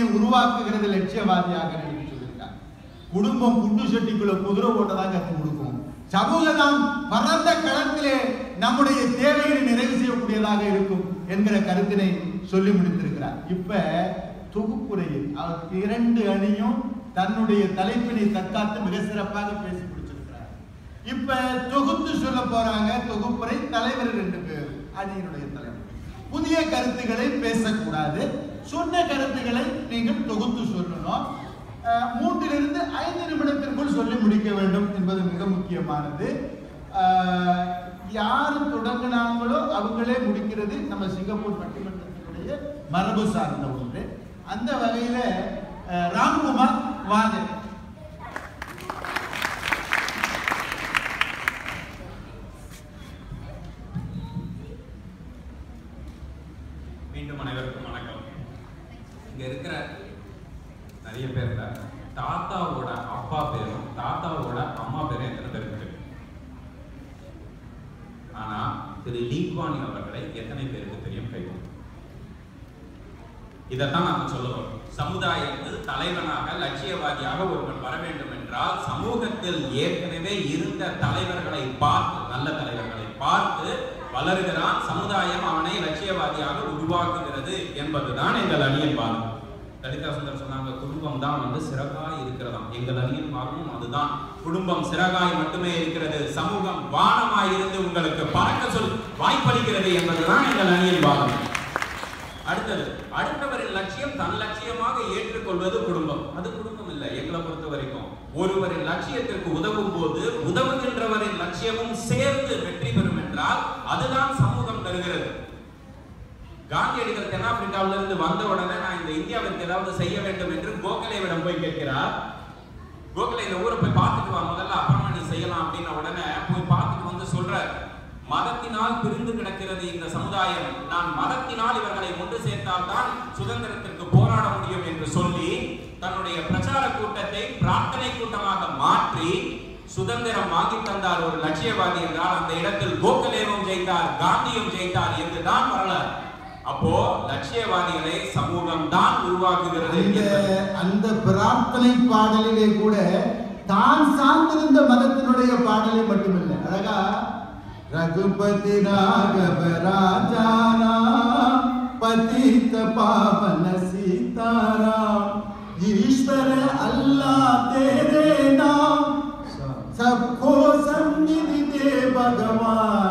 உருவாக்குகிறது லட்சியவாதியாக நினைத்து சொல்லியிருக்காங்க குடும்பம் குண்டு சட்டிக்குள்ள குதிரை ஓட்டதான் கற்றுக் கொடுக்கும் சமூகம் தான் பரந்த களத்திலே நம்முடைய தேவைகளை நிறைவு செய்யக்கூடியதாக இருக்கும் என்கிற கருத்தினை சொல்லி முடித்திருக்கிறார் இப்ப தொகுப்புரையில் அவர் இரண்டு அணியும் தன்னுடைய தலைப்பினை தற்காத்து மிக சிறப்பாக பேசி முடிச்சிருக்கிறார் இப்ப தொகுத்து சொல்ல போறாங்க தொகுப்புரை தலைவர் ரெண்டு பேர் அணியினுடைய தலைவர் புதிய கருத்துக்களை பேசக்கூடாது சொன்ன கருத்துக்களை நீங்கள் தொகுத்து சொல்லணும் அஹ், மூன்றிலிருந்து ஐந்து நிமிடத்திற்குள் சொல்லி முடிக்க வேண்டும் என்பது மிக முக்கியமானது அஹ், யார் தொடங்கினாங்களோ அவங்களே முடிக்கிறது நம்ம சிங்கப்பூர் பட்டிமன்றத்தினுடைய மரபு சார்ந்த ஒன்று அந்த வகையில அஹ், ராம்குமார் வாங்க மீண்டும் அனைவருக்கும் வணக்கம் இங்க இருக்கிற நிறைய பேர்ல தாத்தாவோட அப்பா பேரும் தாத்தாவோட அம்மா பேரும் எத்தனை பேருக்கு தெரியும் ஆனா திரு லீக்வானி அவர்களை எத்தனை பேருக்கு தெரியும் கை இதைத்தான் நாம சொல்ல வரோம் சமுதாயத்தில் தலைவனாக லட்சியவாதியாக ஒருவன் வர வேண்டும் என்றால் சமூகத்தில் ஏற்கனவே இருந்த தலைவர்களை பார்த்து நல்ல தலைவர்களை பார்த்து வளருகிறான் சமுதாயம் அவனை லட்சியவாதியாக உருவாக்குகிறது என்பதுதான் எங்கள் அணியின் வாதம் லலிதா சுந்தர் சொன்னாங்க குடும்பம் தான் வந்து சிறகாய் இருக்கிறதாம் எங்கள் அணியின் வாதமும் அதுதான் குடும்பம் சிறகாய் மட்டுமே இருக்கிறது சமூகம் வானமாய் இருந்து உங்களுக்கு பறக்க சொல் வாய்ப்பளிக்கிறது என்பதுதான் எங்கள் அணியின் வாதம் அடுத்தது அடுத்தவரின் லட்சியம் தன் லட்சியமாக ஏற்றுக்கொள்வது குடும்பம் அது குடும்பம் இல்லை எங்களை பொறுத்த வரைக்கும் ஒருவரின் லட்சியத்திற்கு உதவும் போது உதவுகின்றவரின் லட்சியமும் சேர்ந்து வெற்றி பெறும் என்றால் அதுதான் சமூகம் தருகிறது காந்தியடிகள் தென்னாப்பிரிக்காவிலிருந்து இருந்து வந்த உடனே நான் இந்த இந்தியாவிற்கு ஏதாவது செய்ய வேண்டும் என்று கோகலேவிடம் போய் கேட்கிறார் கோகலே இந்த ஊரை போய் பார்த்துட்டு வா முதல்ல அப்புறமா நீ செய்யலாம் அப்படின்ன உடனே போய் பார்த்துட்டு வந்து சொல்ற மதத்தினால் பிரிந்து கிடக்கிறது இந்த சமுதாயம் நான் மதத்தினால் இவர்களை ஒன்று சேர்த்தால் தான் சுதந்திரத்திற்கு போராட முடியும் என்று சொல்லி தன்னுடைய பிரச்சார கூட்டத்தை பிரார்த்தனை கூட்டமாக மாற்றி சுதந்திரம் வாங்கி தந்தார் ஒரு லட்சியவாதி என்றால் அந்த இடத்தில் கோகலேவும் ஜெயித்தார் காந்தியும் ஜெயித்தார் என்றுதான் வரலாறு அப்போ லட்சியவாதிகளை சமூகம் தான் உருவாக்குகிறது அந்த என்பது அந்த பிரார்த்தனை பாடலிலே கூட தான் சார்ந்திருந்த மதத்தினுடைய பாடலை மட்டுமில்லை அழகா ரகுபதி ராகவ ராஜாரா பதித்த பாவன சீதாராம் ஈஸ்வர அல்லாஹ் தேரே நாம் सबको संगिनी दे भगवान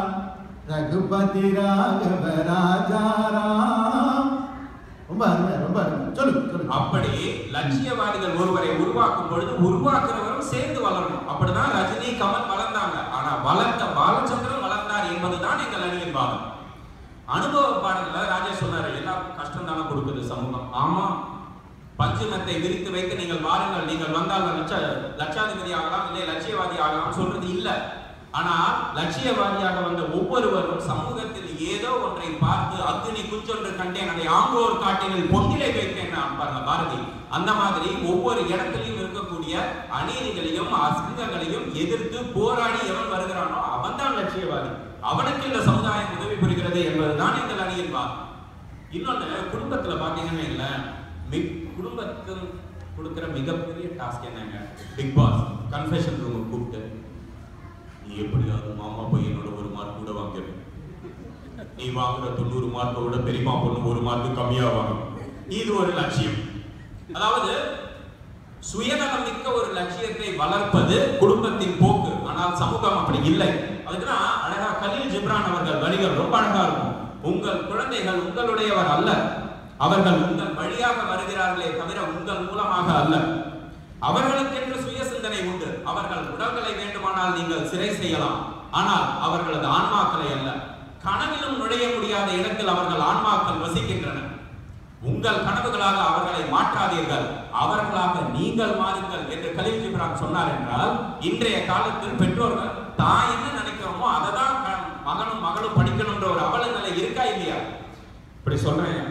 रघुपति राघव राजा राम ரொம்ப அருமை ரொம்ப அருமை சொல்லு சொல்லு அப்படி லட்சியவாதிகள் ஒருவரை உருவாக்கும் பொழுது உருவாக்குறவரும் சேர்ந்து வளரணும் அப்படிதான் ரஜினி கமல் வளர்ந்தாங்க ஆனா வளர்த்த பாலச்சந்திரன் வளர்ந்தார் என்பதுதான் எங்கள் அணியின் வாதம் அனுபவ பாடல்ல ராஜேஷ் சொன்னாரு எல்லாருக்கும் கஷ்டம் தானே கொடுக்குது சமூகம் ஆமா பஞ்சுமத்தை விரித்து வைத்து நீங்கள் வாருங்கள் நீங்கள் வந்தால் லட்ச லட்சாதிபதி ஆகலாம் இல்லை லட்சியவாதி ஆகலாம் சொல்றது இல்ல ஆனா லட்சியவாதியாக வந்த ஒவ்வொருவரும் சமூகத்தில் ஏதோ ஒன்றை பார்த்து அக்னி குஞ்சொன்று கண்டேன் அதை ஆங்கோர் காட்டினில் பொங்கிலை வைத்தேன் நான் பாருங்க பாரதி அந்த மாதிரி ஒவ்வொரு இடத்திலையும் இருக்கக்கூடிய அநீதிகளையும் அசிங்கங்களையும் எதிர்த்து போராடி எவன் வருகிறானோ அவன் தான் லட்சியவாதி அவனுக்கு இந்த சமுதாயம் உதவி புரிகிறது என்பதுதான் எங்கள் அணியின் வாதம் இன்னொன்னு குடும்பத்துல பாத்தீங்கன்னா இல்ல மிக் குடும்பத்தில் கொடுக்கிற மிகப்பெரிய டாஸ்க் என்னங்க பிக் பாஸ் கன்ஃபெஷன் ரூம் கூப்பிட்டு நீ எப்படியாவது மாமா பையனோட ஒரு மார்க் கூட வாங்கிடு நீ வாங்குற தொண்ணூறு மார்க்கை விட பெரியமா பொண்ணு ஒரு மார்க் கம்மியா வாங்கணும் இது ஒரு லட்சியம் அதாவது சுயநலம் மிக்க ஒரு லட்சியத்தை வளர்ப்பது குடும்பத்தின் போக்கு ஆனால் சமூகம் அப்படி இல்லை அதுக்குதான் அழகா கலீல் ஜிப்ரான் அவர்கள் வரிகள் ரொம்ப அழகா இருக்கும் உங்கள் குழந்தைகள் உங்களுடையவர் அல்ல அவர்கள் உங்கள் வழியாக வருகிறார்களே தவிர உங்கள் மூலமாக அல்ல அவர்களுக்கென்று சுய சிந்தனை உண்டு அவர்கள் உடல்களை வேண்டுமானால் நீங்கள் சிறை செய்யலாம் ஆனால் அவர்களது ஆன்மாக்களை அல்ல கனவிலும் நுழைய முடியாத இடத்தில் அவர்கள் ஆன்மாக்கள் வசிக்கின்றன உங்கள் கனவுகளாக அவர்களை மாற்றாதீர்கள் அவர்களாக நீங்கள் மாறுங்கள் என்று கலீல் ஜிப்ரான் சொன்னார் என்றால் இன்றைய காலத்தில் பெற்றோர்கள் தான் என்ன நினைக்கிறோமோ அதை தான் க- மகனும் மகளும் படிக்கணும்ன்ற ஒரு அவல நிலை இருக்கா இல்லையா இப்படி சொல்றேன்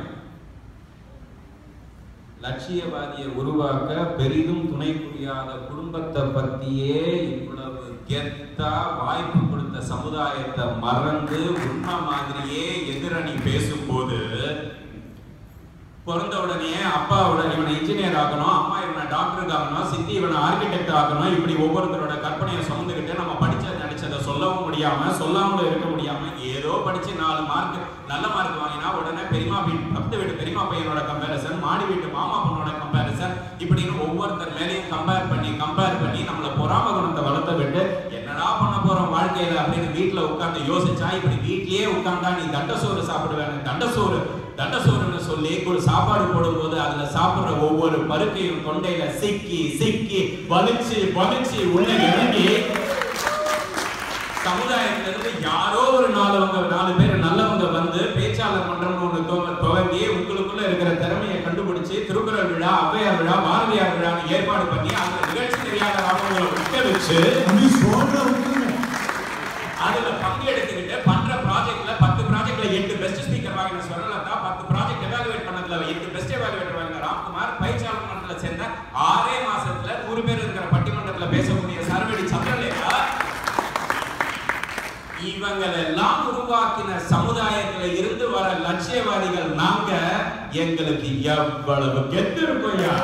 லட்சியவாதியை உருவாக்க பெரிதும் துணை புரியாத குடும்பத்தை பத்தியே இவ்வளவு கெத்தா வாய்ப்பு கொடுத்த சமுதாயத்தை மறந்து உண்மை மாதிரியே எதிரணி பேசும்போது பிறந்த உடனே அப்பாவோட இவனை இன்ஜினியர் ஆக்கணும் அம்மா இவனை டாக்டருக்கு ஆக்கணும் சித்தி இவனை ஆர்கிடெக்ட் ஆக்கணும் இப்படி ஒவ்வொருத்தரோட கற்பனையை சுமந்துக்கிட்டு நம்ம படிச்ச நடிச்சதை சொல்லவும் முடியாம சொல்லாமலும் இருக்க முடியாம ஏதோ படிச்சு நாலு மார்க் நல்ல மார்க் வாங்கினா உடனே பெரியமா வீட்டு பக்கத்து வீட்டு பெரியமா பையனோட கம்பேரிசன் மாடி வீட்டு மாமா பொண்ணோட கம்பேரிசன் இப்படின்னு ஒவ்வொருத்தர் மேலேயும் கம்பேர் பண்ணி கம்பேர் பண்ணி நம்மள பொறாம குணத்தை வளர்த்த விட்டு என்னடா பண்ண போறோம் வாழ்க்கையில அப்படின்னு வீட்டுல உட்கார்ந்து யோசிச்சா இப்படி வீட்லயே உட்கார்ந்தா நீ தண்ட சோறு சாப்பிடுவேன் தண்ட சோறு தண்ட சோறுன்னு சொல்லி கு- சாப்பாடு போடும்போது அதுல சாப்பிடுற ஒவ்வொரு பருக்கையும் தொண்டையில சிக்கி சிக்கி வலிச்சு வலிச்சு உள்ள இறங்கி சமுதாயத்துல இருந்து யாரோ ஒரு நாலவங்க நாலு பேர் நல்லவங்க வந்து பேச்சாளர் மன்றம்னு ஒண்ணு துவ- துவங்கி உங்களுக்குள்ள இருக்கிற திறமையை கண்டுபிடிச்சு திருக்குறள் விழா ஔவையார் விழா பாரதியார் விழான்னு ஏற்பாடு பண்ணி அந்த நிகழ்ச்சி தெரியாத அவங்களை விட்ட வச்சு அப்படி சொல்ற விட்டுருங்க. அதுல பங்கெடுத்துக்கிட்டு பண்ற ப்ராஜெக்ட்ல பத்து ப்ராஜெக்ட்ல எட்டு பெஸ்ட் ஸ்பீக்கர் வாங்கின ஸ்வரலதா பத்து ப்ராஜெக்ட் எவாலுவேட் பண்ணதுல எட்டு பெஸ்ட் எவாலுவேட்டர் வாங்கின ராம்குமார் பயிற்சியாளர் மன்றத்துல சேர்ந்த ஆறே மாசத்துல நூறு பேர் இருக்கிற பட்டிமன்றத்துல பேசக்கூடிய சர்வடி சந்திரலேகா இவங்களெல்லாம் உருவாக்கின சமுதாயத்துல இருந்து வர லட்சியவாதிகள் நாங்க எங்களுக்கு எவ்வளவு கெத்து இருக்கும் ஐயா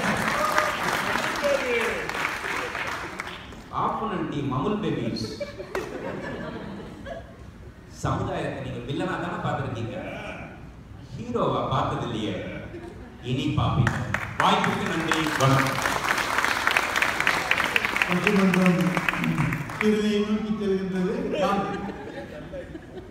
ஆப்போனன்ட் டீம் அமுல் பேபிஸ் சமுதாயத்தை நீங்க வில்லனா தானே பார்த்திருக்கீங்க ஹீரோவா பார்த்தது இல்லையே இனி பாப்பீங்க வாய்ப்புக்கு நன்றி வணக்கம் பட்டிமன்றம் இறுதியை நோக்கி செல்கின்றது நான்